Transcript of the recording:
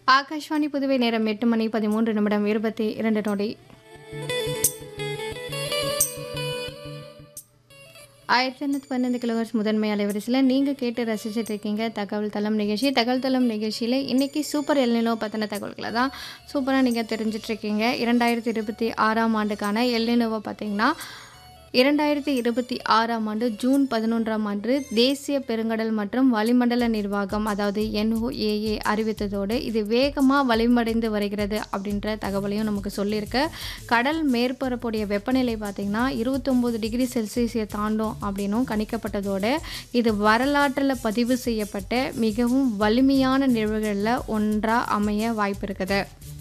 ஆகாஷ்வாணி புதுவை நேரம் எட்டு மணி பதிமூன்று நிமிடம் இருபத்தி இரண்டு நொடி ஆயிரத்தி எண்ணூற்றி பன்னெண்டு கிலோஹர்ஸ் முதன்மை அலைவரிசையில் நீங்கள் கேட்டு ரசிச்சுட்டு இருக்கீங்க தகவல் தளம் நிகழ்ச்சி தகவல் தளம் நிகழ்ச்சியில் இன்றைக்கி சூப்பர் எல்நிலோ பற்றின தகவல்களை தான் சூப்பராக நீங்கள் தெரிஞ்சிட்ருக்கீங்க இரண்டாயிரத்தி இருபத்தி ஆறாம் ஆண்டுக்கான எல்நிலோவை பார்த்தீங்கன்னா இரண்டாயிரத்தி இருபத்தி ஆறாம் ஆண்டு ஜூன் பதினொன்றாம் ஆண்டு தேசிய பெருங்கடல் மற்றும் வளிமண்டல நிர்வாகம் அதாவது என்ஓஏஏ அறிவித்ததோடு இது வேகமாக வலிமடைந்து வருகிறது அப்படின்ற தகவலையும் நமக்கு சொல்லியிருக்கு கடல் மேற்பரப்புடைய வெப்பநிலை பார்த்திங்கன்னா இருபத்தொம்போது டிகிரி செல்சியஸை தாண்டும் அப்படின்னும் கணிக்கப்பட்டதோடு இது வரலாற்றில் பதிவு செய்யப்பட்ட மிகவும் வலிமையான நிகழ்வுகளில் ஒன்றாக அமைய வாய்ப்பு இருக்குது